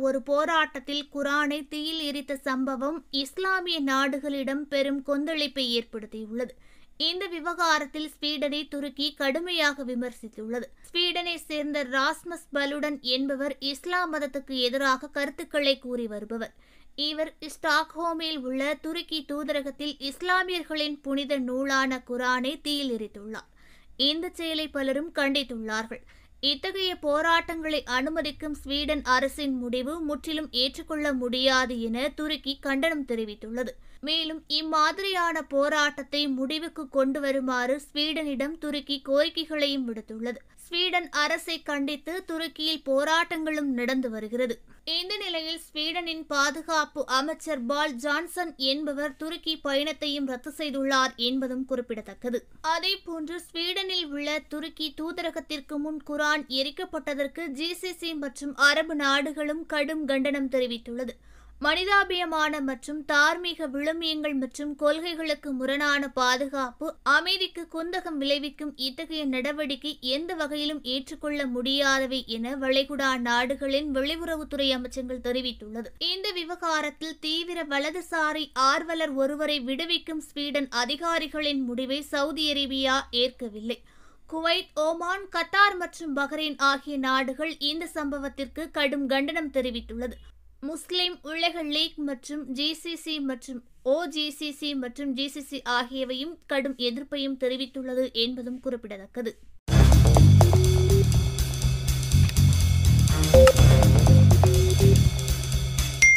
ஒரு போராட்டத்தில் குரானை தீயில் எரித்த சம்பவம் இஸ்லாமிய நாடுகளிடம் பெரும் கொந்தளிப்பை ஏற்படுத்தியுள்ளது இந்த விவகாரத்தில் ஸ்வீடனை துருக்கி கடுமையாக விமர்சித்துள்ளது ஸ்வீடனை சேர்ந்த ராஸ்மஸ் பலுடன் என்பவர் இஸ்லாம் மதத்துக்கு எதிராக கருத்துக்களை கூறி வருபவர் இவர் ஸ்டாக்ஹோமில் உள்ள துருக்கி தூதரகத்தில் இஸ்லாமியர்களின் புனித நூலான குரானை தீயில் எரித்துள்ளார் இந்த செயலை பலரும் கண்டித்துள்ளார்கள் இத்தகைய போராட்டங்களை அனுமதிக்கும் ஸ்வீடன் அரசின் முடிவு முற்றிலும் ஏற்றுக்கொள்ள முடியாது என துருக்கி கண்டனம் தெரிவித்துள்ளது மேலும் இம்மாதிரியான போராட்டத்தை முடிவுக்கு கொண்டு வருமாறு ஸ்வீடனிடம் துருக்கி கோரிக்கைகளையும் விடுத்துள்ளது ஸ்வீடன் அரசை கண்டித்து துருக்கியில் போராட்டங்களும் நடந்து வருகிறது இந்த நிலையில் ஸ்வீடனின் பாதுகாப்பு அமைச்சர் பால் ஜான்சன் என்பவர் துருக்கி பயணத்தையும் ரத்து செய்துள்ளார் என்பதும் குறிப்பிடத்தக்கது அதேபோன்று ஸ்வீடனில் உள்ள துருக்கி தூதரகத்திற்கு முன் குரான் எரிக்கப்பட்டதற்கு ஜிசிசி மற்றும் அரபு நாடுகளும் கடும் கண்டனம் தெரிவித்துள்ளது மனிதாபியமான மற்றும் தார்மீக விழுமியங்கள் மற்றும் கொள்கைகளுக்கு முரணான பாதுகாப்பு அமைதிக்கு குந்தகம் விளைவிக்கும் இத்தகைய நடவடிக்கை எந்த வகையிலும் ஏற்றுக்கொள்ள முடியாதவை என வளைகுடா நாடுகளின் வெளியுறவுத்துறை அமைச்சங்கள் தெரிவித்துள்ளது இந்த விவகாரத்தில் தீவிர வலதுசாரி ஆர்வலர் ஒருவரை விடுவிக்கும் ஸ்வீடன் அதிகாரிகளின் முடிவை சவுதி அரேபியா ஏற்கவில்லை குவைத் ஓமான் கத்தார் மற்றும் பஹ்ரைன் ஆகிய நாடுகள் இந்த சம்பவத்திற்கு கடும் கண்டனம் தெரிவித்துள்ளது முஸ்லிம் உலக லீக் மற்றும் ஜிசிசி மற்றும் ஓஜிசிசி மற்றும் ஜிசிசி ஆகியவையும் கடும் எதிர்ப்பையும் தெரிவித்துள்ளது என்பதும் குறிப்பிடத்தக்கது